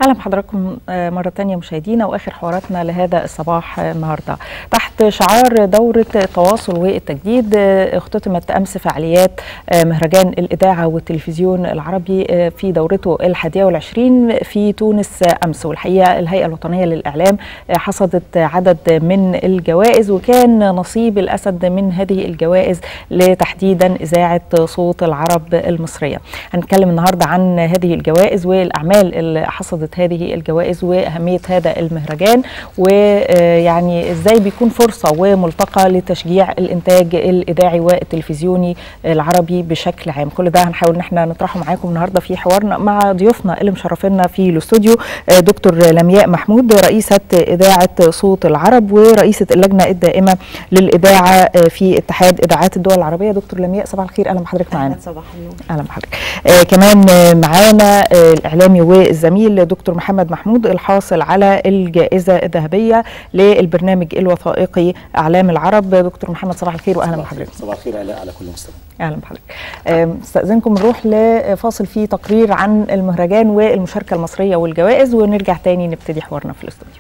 اهلا بحضراتكم مره تانية مشاهدينا واخر حواراتنا لهذا الصباح النهارده تحت شعار دوره التواصل والتجديد اختتمت امس فعاليات مهرجان الاذاعه والتلفزيون العربي في دورته الحادية والعشرين في تونس امس والحقيقه الهيئه الوطنيه للاعلام حصدت عدد من الجوائز وكان نصيب الاسد من هذه الجوائز لتحديدا اذاعه صوت العرب المصريه هنتكلم النهارده عن هذه الجوائز والاعمال اللي حصدت هذه الجوائز واهميه هذا المهرجان ويعني ازاي بيكون فرصه وملتقى لتشجيع الانتاج الاذاعي والتلفزيوني العربي بشكل عام كل ده هنحاول ان احنا نطرحه معاكم النهارده في حوارنا مع ضيوفنا اللي مشرفينا في الاستوديو دكتور لمياء محمود رئيسه اذاعه صوت العرب ورئيسه اللجنه الدائمه للاذاعه في اتحاد اذاعات الدول العربيه دكتور لمياء صباح الخير اهلا بحضرتك معانا صباح النور اهلا بحضرتك آه كمان معانا آه الاعلامي والزميل دكتور محمد محمود الحاصل على الجائزه الذهبيه للبرنامج الوثائقي اعلام العرب دكتور محمد صباح الخير واهلا بحضرتك صباح الخير على على كل مستمع اهلا بحضرتك آه استاذنكم نروح لفاصل فيه تقرير عن المهرجان والمشاركه المصريه والجوائز ونرجع تاني نبتدي حوارنا في الاستوديو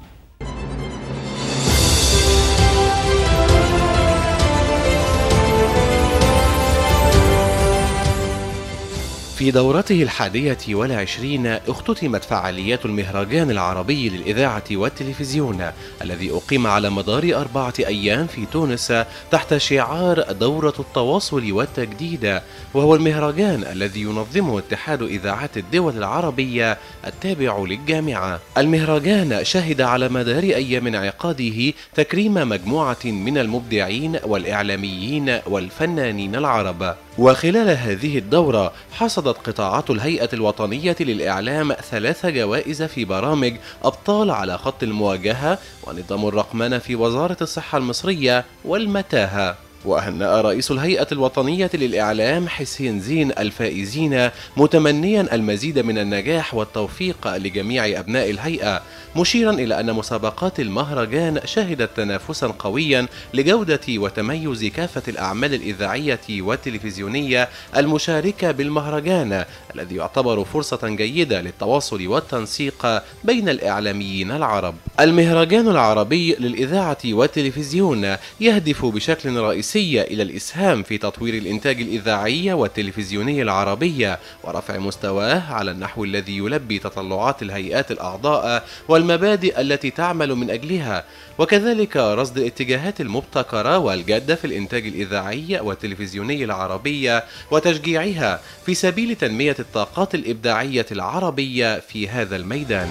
في دورته الحادية والعشرين اختتمت فعاليات المهرجان العربي للإذاعة والتلفزيون الذي أقيم على مدار أربعة أيام في تونس تحت شعار دورة التواصل والتجديد وهو المهرجان الذي ينظمه اتحاد إذاعات الدول العربية التابع للجامعة المهرجان شهد على مدار أيام انعقاده تكريم مجموعة من المبدعين والإعلاميين والفنانين العرب وخلال هذه الدورة حصدت قطاعات الهيئة الوطنية للإعلام ثلاث جوائز في برامج أبطال على خط المواجهة ونظام الرقمنة في وزارة الصحة المصرية والمتاهة وأهنأ رئيس الهيئة الوطنية للإعلام حسين زين الفائزين متمنيا المزيد من النجاح والتوفيق لجميع أبناء الهيئة مشيرا إلى أن مسابقات المهرجان شهدت تنافسا قويا لجودة وتميز كافة الأعمال الإذاعية والتلفزيونية المشاركة بالمهرجان الذي يعتبر فرصة جيدة للتواصل والتنسيق بين الإعلاميين العرب المهرجان العربي للإذاعة والتلفزيون يهدف بشكل رئيسي إلى الإسهام في تطوير الإنتاج الإذاعي والتلفزيوني العربي ورفع مستواه على النحو الذي يلبي تطلعات الهيئات الأعضاء والمبادئ التي تعمل من أجلها وكذلك رصد الاتجاهات المبتكرة والجادة في الإنتاج الإذاعي والتلفزيوني العربي وتشجيعها في سبيل تنمية الطاقات الإبداعية العربية في هذا الميدان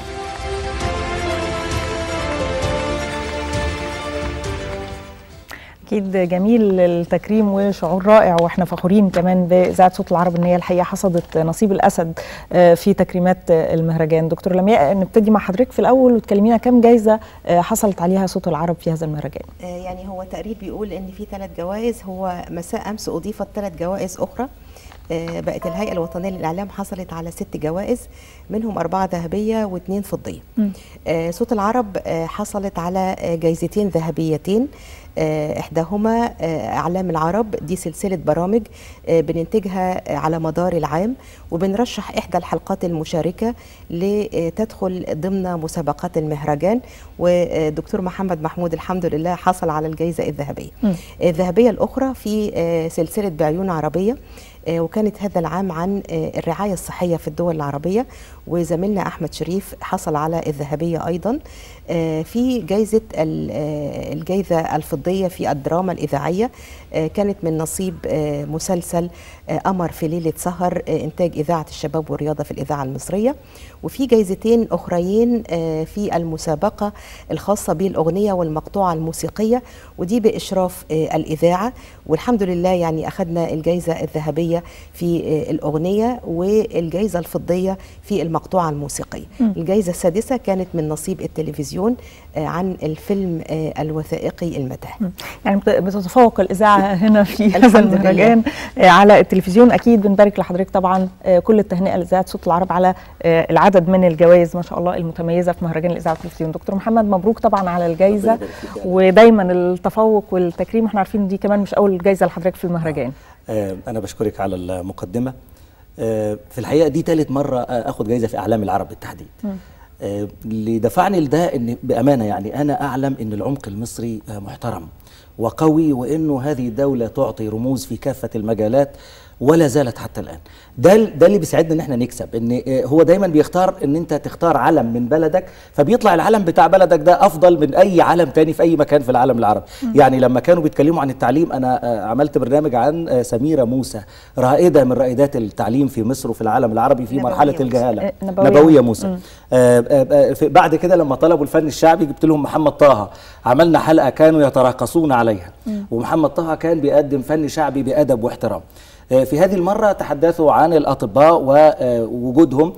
اكيد جميل التكريم وشعور رائع واحنا فخورين كمان باذاعه صوت العرب ان هي الحقيقه حصدت نصيب الاسد في تكريمات المهرجان دكتور لمياء نبتدي مع حضرتك في الاول وتكلمينا كم جايزه حصلت عليها صوت العرب في هذا المهرجان يعني هو تقرير بيقول ان في ثلاث جوائز هو مساء امس اضيفت ثلاث جوائز اخرى بقت الهيئة الوطنية للإعلام حصلت على ست جوائز منهم أربعة ذهبية واثنين فضية آه صوت العرب آه حصلت على جايزتين ذهبيتين آه إحداهما أعلام العرب دي سلسلة برامج بننتجها على مدار العام وبنرشح إحدى الحلقات المشاركة لتدخل ضمن مسابقات المهرجان والدكتور محمد محمود الحمد لله حصل على الجائزة الذهبية الذهبية الأخرى في سلسلة بعيون عربية وكانت هذا العام عن الرعاية الصحية في الدول العربية وزميلنا أحمد شريف حصل على الذهبية أيضا في جائزة الجائزة الفضية في الدراما الإذاعية كانت من نصيب مسلسل قمر في ليلة سهر إنتاج إذاعة الشباب والرياضة في الإذاعة المصرية وفي جايزتين أخريين في المسابقة الخاصة بالأغنية والمقطوعة الموسيقية ودي بإشراف الإذاعة والحمد لله يعني أخذنا الجائزة الذهبية في الأغنية والجائزة الفضية في المقطوعة الموسيقية م. الجائزة السادسة كانت من نصيب التلفزيون عن الفيلم الوثائقي المتاهة يعني بتتفوق الإذاعة هنا في هذا المهرجان على التلفزيون أكيد بنبارك لحضرتك طبعا كل التهنئة لإذاعة صوت العرب على العدد من الجوائز ما شاء الله المتميزة في مهرجان الإذاعة والتلفزيون دكتور محمد مبروك طبعا على الجائزة ودايما التفوق والتكريم احنا عارفين دي كمان مش أول جائزة لحضرتك في المهرجان أنا بشكرك على المقدمة آه، في الحقيقه دي ثالث مره آه، اخد جايزه في اعلام العرب بالتحديد آه، اللي دفعني لده ان بامانه يعني انا اعلم ان العمق المصري آه، محترم وقوي وانه هذه الدوله تعطي رموز في كافه المجالات ولا زالت حتى الان ده ده اللي بيساعدنا ان احنا نكسب ان آه، هو دايما بيختار ان انت تختار علم من بلدك فبيطلع العلم بتاع بلدك ده افضل من اي علم تاني في اي مكان في العالم العربي يعني لما كانوا بيتكلموا عن التعليم انا آه، عملت برنامج عن آه، سميره موسى رائده من رائدات التعليم في مصر وفي العالم العربي في نبوية مرحله موسى. الجهاله آه، نبوية. نبويه موسى آه، آه، آه، في- بعد كده لما طلبوا الفن الشعبي جبت لهم محمد طه عملنا حلقه كانوا يتراقصون عليها ومحمد طه كان بيقدم فن شعبي بادب واحترام آه، في هذه المرة تحدثوا عن الأطباء ووجودهم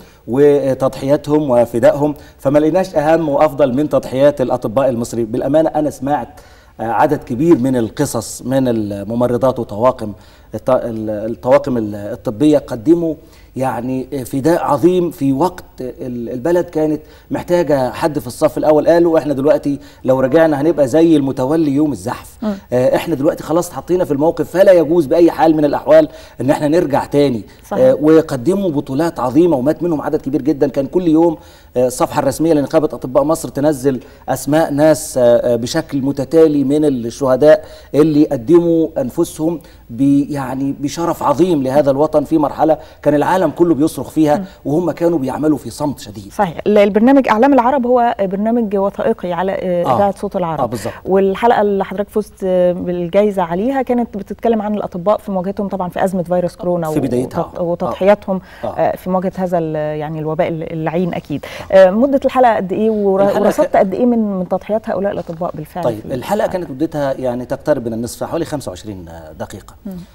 وتضحياتهم وفدائهم فما لقيناش أهم وأفضل من تضحيات الأطباء المصريين بالأمانة أنا سمعت آه، عدد كبير من القصص من الممرضات وطواقم الط- ال- الطواقم ال- الطبية قدموا يعني فداء عظيم في وقت ال- البلد كانت محتاجة حد في الصف الأول قالوا احنا دلوقتي لو رجعنا هنبقى زي المتولي يوم الزحف آه، احنا دلوقتي خلاص اتحطينا في الموقف فلا يجوز بأي حال من الأحوال ان احنا نرجع تاني صحيح. آه، وقدموا بطولات عظيمة ومات منهم عدد كبير جدا كان كل يوم آه، الصفحة الرسمية لنقابة أطباء مصر تنزل أسماء ناس آه، آه، بشكل متتالي من الشهداء اللي قدموا أنفسهم ب- يعني بشرف عظيم لهذا الوطن في مرحلة كان العالم كله بيصرخ فيها وهم كانوا بيعملوا في صمت شديد صحيح ال- البرنامج اعلام العرب هو برنامج وثائقي على آه، آه. اذاعه صوت العرب آه، بالظبط. والحلقه اللي حضرتك فزت آه، بالجائزه عليها كانت بتتكلم عن الاطباء في مواجهتهم طبعا في ازمه فيروس كورونا في بدايتها. وتض- وتضحياتهم آه. آه، في مواجهه هذا ال- يعني الوباء اللعين اكيد آه، مده الحلقه قد ايه ور- الحلقة ورصدت قد ايه من من تضحيات هؤلاء الاطباء بالفعل طيب في- الحلقه كانت مدتها يعني تقترب من النصف حوالي 25 دقيقه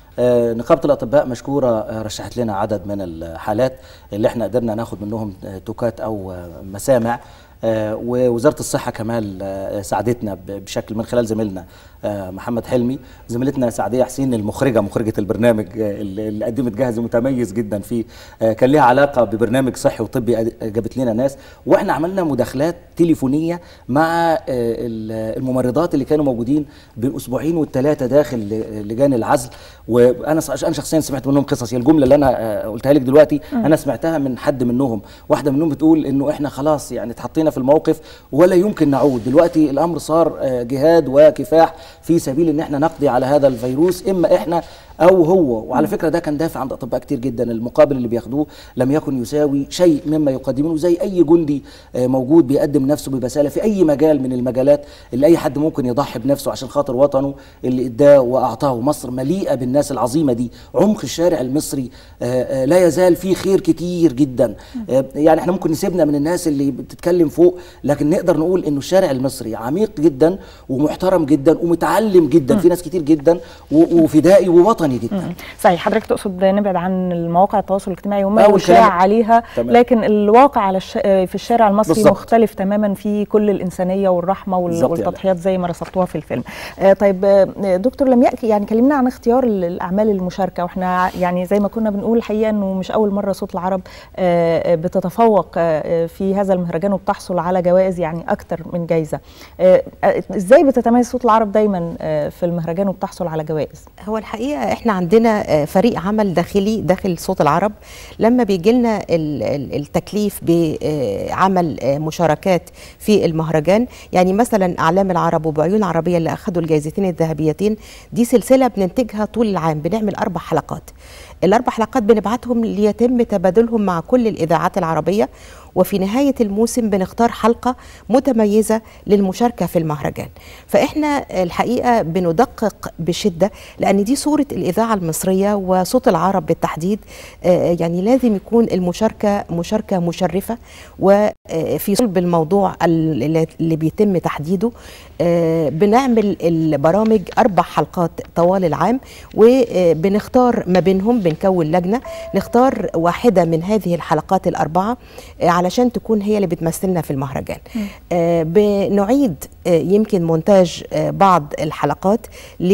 آه نقابه الاطباء مشكوره آه رشحت لنا عدد من الحالات اللي احنا قدرنا ناخد منهم آه توكات او آه مسامع آه ووزاره الصحه كمان آه ساعدتنا ب- بشكل من خلال زميلنا آه محمد حلمي زميلتنا سعديه حسين المخرجه مخرجه البرنامج آه اللي اللي قدمت جهاز متميز جدا فيه آه كان ليها علاقه ببرنامج صحي وطبي أد- جابت لنا ناس واحنا عملنا مداخلات تليفونيه مع آه ال- الممرضات اللي كانوا موجودين بين اسبوعين والثلاثه داخل ل- لجان العزل وانا ص- انا شخصيا سمعت منهم قصص هي الجمله اللي انا آه، قلتها لك دلوقتي انا سمعتها من حد منهم واحده منهم بتقول انه احنا خلاص يعني اتحطينا في الموقف ولا يمكن نعود دلوقتي الامر صار آه، جهاد وكفاح في سبيل ان احنا نقضي على هذا الفيروس اما احنا او هو وعلى فكره ده كان دافع عند اطباء كتير جدا المقابل اللي بياخدوه لم يكن يساوي شيء مما يقدمونه زي اي جندي آه، موجود بيقدم نفسه ببساله في اي مجال من المجالات اللي اي حد ممكن يضحي بنفسه عشان خاطر وطنه اللي اداه واعطاه مصر مليئه بالناس العظيمه دي عمق الشارع المصري آه، آه، لا يزال فيه خير كتير جدا آه، يعني احنا ممكن نسيبنا من الناس اللي بتتكلم فوق لكن نقدر نقول انه الشارع المصري عميق جدا ومحترم جدا ومتعلم جدا في ناس كتير جدا و- وفدائي ووطني جدا صحيح حضرتك تقصد نبعد عن المواقع التواصل الاجتماعي وما أول يشاع كلام- عليها تمام. لكن الواقع على الش... في الشارع المصري بالظبط. مختلف تماما في كل الانسانيه والرحمه وال... بالظبط يا والتضحيات زي ما رصدتوها في الفيلم آه طيب آه دكتور لمياء يعني كلمنا عن اختيار ال- الاعمال المشاركه واحنا يعني زي ما كنا بنقول الحقيقه انه مش اول مره صوت العرب آه آه، بتتفوق آه في هذا المهرجان وبتحصل على جوائز يعني اكتر من جائزه آه آه، ازاي بتتميز صوت العرب دايما آه في المهرجان وبتحصل على جوائز هو الحقيقه احنا عندنا آه، فريق عمل داخلي داخل صوت العرب لما بيجي لنا ال- ال- التكليف بعمل آه، مشاركات في المهرجان يعني مثلا اعلام العرب وبعيون عربيه اللي اخذوا الجائزتين الذهبيتين دي سلسله بننتجها طول العام بنعمل اربع حلقات الاربع حلقات بنبعتهم ليتم تبادلهم مع كل الاذاعات العربيه وفي نهايه الموسم بنختار حلقه متميزه للمشاركه في المهرجان فاحنا الحقيقه بندقق بشده لان دي صوره الاذاعه المصريه وصوت العرب بالتحديد آه، يعني لازم يكون المشاركه مشاركه مشرفه وفي صلب الموضوع ال- اللي بيتم تحديده آه، بنعمل البرامج اربع حلقات طوال العام وبنختار ما بينهم بنكون لجنه نختار واحده من هذه الحلقات الاربعه آه، على علشان تكون هي اللي بتمثلنا في المهرجان آه بنعيد آه يمكن مونتاج آه بعض الحلقات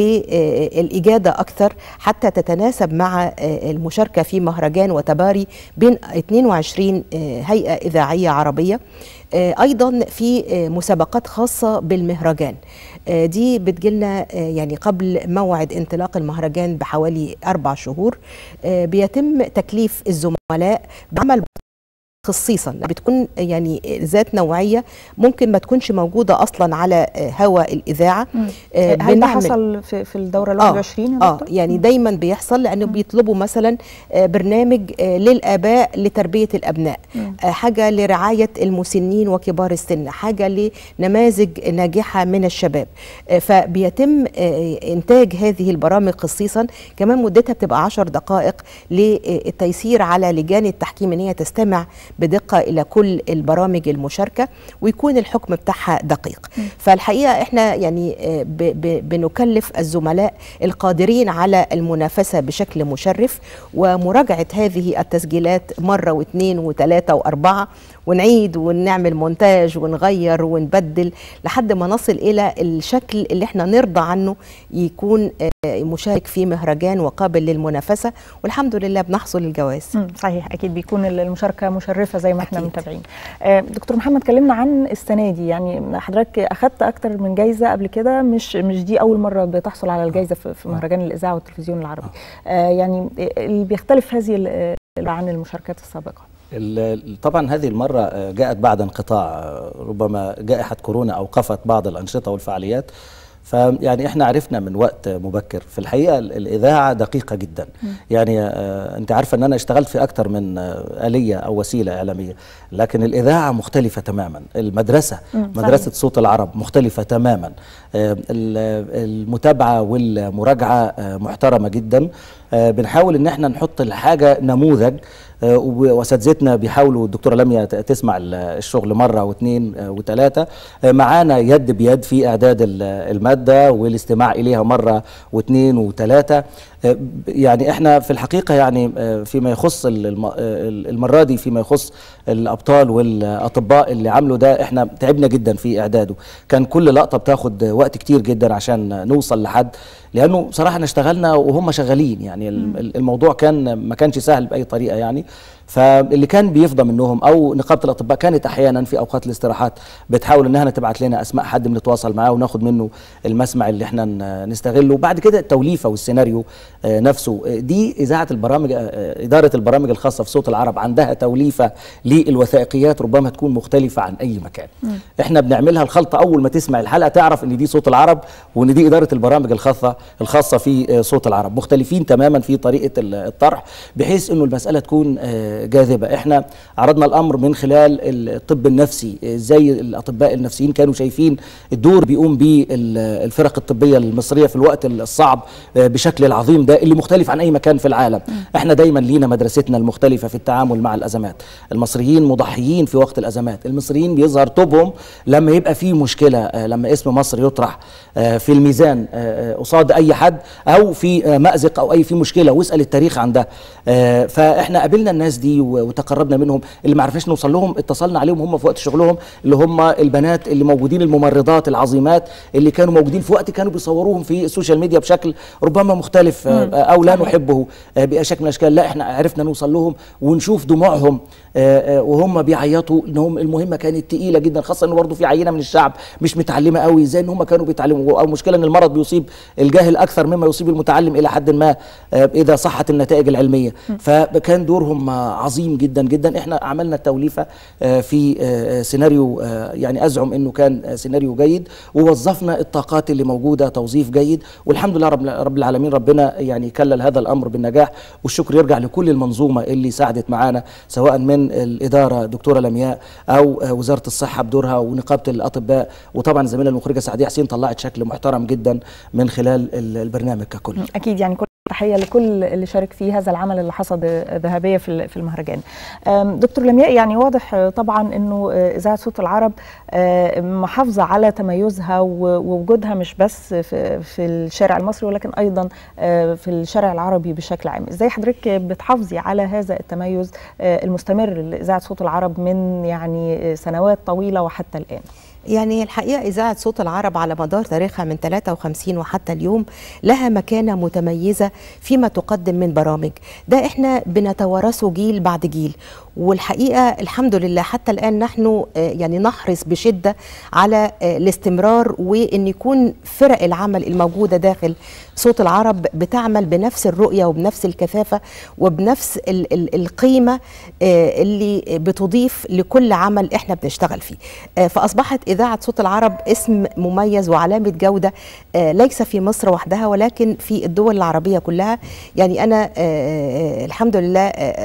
للإجادة أكثر حتى تتناسب مع آه المشاركة في مهرجان وتباري بين 22 آه هيئة إذاعية عربية آه ايضا في آه مسابقات خاصه بالمهرجان آه دي بتجيلنا يعني قبل موعد انطلاق المهرجان بحوالي اربع شهور بيتم تكليف الزملاء بعمل خصيصا بتكون يعني ذات نوعيه ممكن ما تكونش موجوده اصلا على هوا الاذاعه هل ده حصل في, في الدوره ال 21 اه, آه يعني دايما بيحصل لانه م. بيطلبوا مثلا برنامج للاباء لتربيه الابناء م. حاجه لرعايه المسنين وكبار السن حاجه لنماذج ناجحه من الشباب فبيتم انتاج هذه البرامج خصيصا كمان مدتها بتبقى 10 دقائق للتيسير على لجان التحكيم ان هي تستمع بدقه الى كل البرامج المشاركه ويكون الحكم بتاعها دقيق م. فالحقيقه احنا يعني ب ب بنكلف الزملاء القادرين على المنافسه بشكل مشرف ومراجعه هذه التسجيلات مره واثنين وثلاثه واربعه ونعيد ونعمل مونتاج ونغير ونبدل لحد ما نصل الى الشكل اللي احنا نرضى عنه يكون مشارك في مهرجان وقابل للمنافسه والحمد لله بنحصل الجواز صحيح اكيد بيكون المشاركه مشرفه زي ما احنا متابعين دكتور محمد كلمنا عن السنه دي يعني حضرتك اخذت اكتر من جايزه قبل كده مش مش دي اول مره بتحصل على الجايزه في مهرجان الاذاعه والتلفزيون العربي يعني اللي بيختلف هذه عن المشاركات السابقه طبعا هذه المرة جاءت بعد انقطاع ربما جائحة كورونا أوقفت بعض الأنشطة والفعاليات فيعني احنا عرفنا من وقت مبكر في الحقيقه الاذاعه دقيقه جدا م. يعني آه انت عارفه ان انا اشتغلت في اكتر من آه اليه او وسيله اعلاميه لكن الاذاعه مختلفه تماما المدرسه م. مدرسه صحيح. صوت العرب مختلفه تماما آه المتابعه والمراجعه آه محترمه جدا آه بنحاول ان احنا نحط الحاجه نموذج آه واساتذتنا بيحاولوا الدكتوره لميا تسمع الشغل مره واثنين آه وثلاثه آه معانا يد بيد في اعداد الماده والاستماع اليها مره واثنين وثلاثه يعني احنا في الحقيقه يعني فيما يخص المره دي فيما يخص الابطال والاطباء اللي عملوا ده احنا تعبنا جدا في اعداده كان كل لقطه بتاخد وقت كتير جدا عشان نوصل لحد لانه بصراحه احنا اشتغلنا وهم شغالين يعني الموضوع كان ما كانش سهل باي طريقه يعني فاللي كان بيفضى منهم او نقابه الاطباء كانت احيانا في اوقات الاستراحات بتحاول انها تبعت لنا اسماء حد بنتواصل معاه وناخد منه المسمع اللي احنا نستغله بعد كده التوليفه والسيناريو نفسه دي اذاعه البرامج اداره البرامج الخاصه في صوت العرب عندها توليفه للوثائقيات ربما تكون مختلفه عن اي مكان م. احنا بنعملها الخلطه اول ما تسمع الحلقه تعرف ان دي صوت العرب وان دي اداره البرامج الخاصه الخاصه في صوت العرب مختلفين تماما في طريقه الطرح بحيث انه المساله تكون جاذبه احنا عرضنا الامر من خلال الطب النفسي زي الاطباء النفسيين كانوا شايفين الدور بيقوم به الفرق الطبيه المصريه في الوقت الصعب بشكل العظيم ده اللي مختلف عن اي مكان في العالم احنا دايما لينا مدرستنا المختلفه في التعامل مع الازمات المصريين مضحيين في وقت الازمات المصريين بيظهر طوبهم لما يبقى في مشكله لما اسم مصر يطرح في الميزان قصاد اي حد او في مازق او اي في مشكله واسال التاريخ عن ده فاحنا قابلنا الناس دي وتقربنا منهم اللي ما عرفناش نوصل لهم اتصلنا عليهم هم في وقت شغلهم اللي هم البنات اللي موجودين الممرضات العظيمات اللي كانوا موجودين في وقت كانوا بيصوروهم في السوشيال ميديا بشكل ربما مختلف مم. او لا نحبه باي شكل من الاشكال لا احنا عرفنا نوصل لهم ونشوف دموعهم وهم بيعيطوا انهم المهمه كانت تقيله جدا خاصه انه برضه في عينه من الشعب مش متعلمه قوي زي ان هم كانوا بيتعلموا او مشكله ان المرض بيصيب الجاهل اكثر مما يصيب المتعلم الى حد ما اذا صحت النتائج العلميه فكان دورهم عظيم جدا جدا احنا عملنا التوليفه في سيناريو يعني ازعم انه كان سيناريو جيد ووظفنا الطاقات اللي موجوده توظيف جيد والحمد لله رب, رب العالمين ربنا يعني كلل هذا الامر بالنجاح والشكر يرجع لكل المنظومه اللي ساعدت معانا سواء من الاداره دكتوره لمياء او وزاره الصحه بدورها ونقابه الاطباء وطبعا الزميله المخرجه سعديه حسين طلعت شكل محترم جدا من خلال البرنامج ككل اكيد يعني كل تحيه لكل اللي شارك في هذا العمل اللي حصد ذهبيه في في المهرجان دكتور لمياء يعني واضح طبعا انه اذاعه صوت العرب محافظه على تميزها ووجودها مش بس في, في الشارع المصري ولكن ايضا في الشارع العربي بشكل عام ازاي حضرتك بتحافظي على هذا التميز المستمر لاذاعه صوت العرب من يعني سنوات طويله وحتى الان يعني الحقيقة إذاعة صوت العرب على مدار تاريخها من 53 وحتى اليوم لها مكانة متميزة فيما تقدم من برامج ده إحنا بنتوارثه جيل بعد جيل والحقيقة الحمد لله حتى الآن نحن يعني نحرص بشدة على الاستمرار وأن يكون فرق العمل الموجودة داخل صوت العرب بتعمل بنفس الرؤية وبنفس الكثافة وبنفس ال ال القيمة اللي بتضيف لكل عمل احنا بنشتغل فيه فأصبحت إذاعة صوت العرب اسم مميز وعلامة جودة ليس في مصر وحدها ولكن في الدول العربية كلها يعني أنا الحمد لله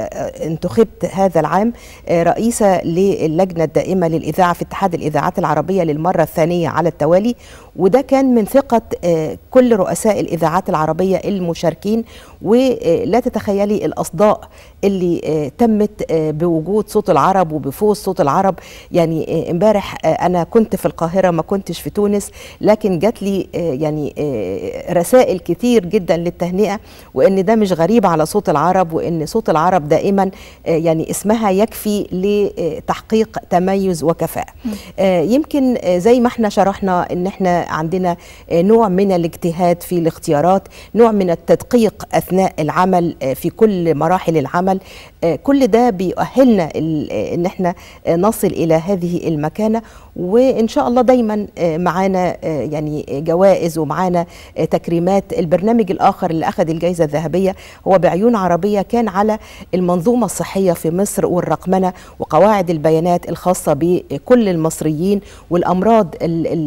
انتخبت هذا العام رئيسة للجنة الدائمة للإذاعة في اتحاد الإذاعات العربية للمرة الثانية على التوالي وده كان من ثقة كل رؤساء الإذاعات العربية المشاركين ولا تتخيلي الأصداء اللي تمت بوجود صوت العرب وبفوز صوت العرب يعني امبارح أنا كنت في القاهرة ما كنتش في تونس لكن جات لي يعني رسائل كتير جدا للتهنئة وإن ده مش غريب على صوت العرب وإن صوت العرب دائما يعني اسمها يكفي لتحقيق تميز وكفاءة يمكن زي ما احنا شرحنا ان احنا عندنا نوع من الاجتهاد في الاختيارات نوع من التدقيق اثناء العمل في كل مراحل العمل كل ده بيؤهلنا ان احنا نصل الى هذه المكانه وان شاء الله دايما معانا يعني جوائز ومعانا تكريمات البرنامج الاخر اللي اخذ الجائزه الذهبيه هو بعيون عربيه كان على المنظومه الصحيه في مصر والرقمنه وقواعد البيانات الخاصه بكل المصريين والامراض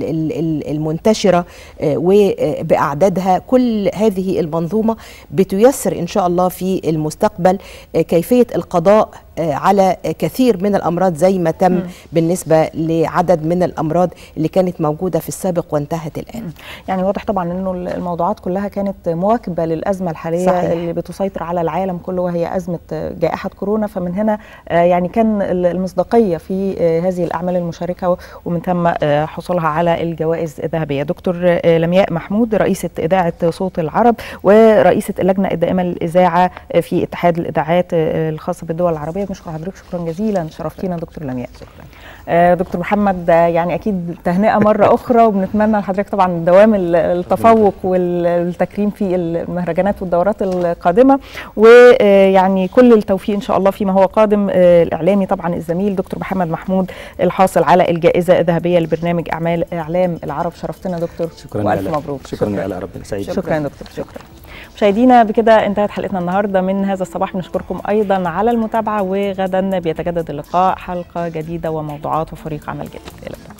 المنتشره وباعدادها كل هذه المنظومه بتيسر ان شاء الله في المستقبل كيفيه القضاء على كثير من الامراض زي ما تم م. بالنسبه لعدد من الامراض اللي كانت موجوده في السابق وانتهت الان. م. يعني واضح طبعا انه الموضوعات كلها كانت مواكبه للازمه الحاليه صحيح. اللي بتسيطر على العالم كله وهي ازمه جائحه كورونا فمن هنا يعني كان المصداقيه في هذه الاعمال المشاركه ومن ثم حصولها على الجوائز الذهبيه. دكتور لمياء محمود رئيسه اذاعه صوت العرب ورئيسه اللجنه الدائمه للاذاعه في اتحاد الاذاعات الخاصه بالدول العربيه بنشكر حضرتك شكرا جزيلا شرفتينا دكتور لمياء شكرا. دكتور محمد يعني اكيد تهنئه مره اخرى وبنتمنى لحضرتك طبعا دوام التفوق والتكريم في المهرجانات والدورات القادمه ويعني كل التوفيق ان شاء الله فيما هو قادم الاعلامي طبعا الزميل دكتور محمد محمود الحاصل على الجائزه الذهبيه لبرنامج اعمال اعلام العرب شرفتنا دكتور شكرا والف مبروك شكرا, شكرا يا ربنا سعيد شكرا, شكرا دكتور شكرا مشاهدينا بكده انتهت حلقتنا النهارده من هذا الصباح بنشكركم ايضا على المتابعه وغدا بيتجدد اللقاء حلقه جديده وموضوعات وفريق عمل جديد الى اللقاء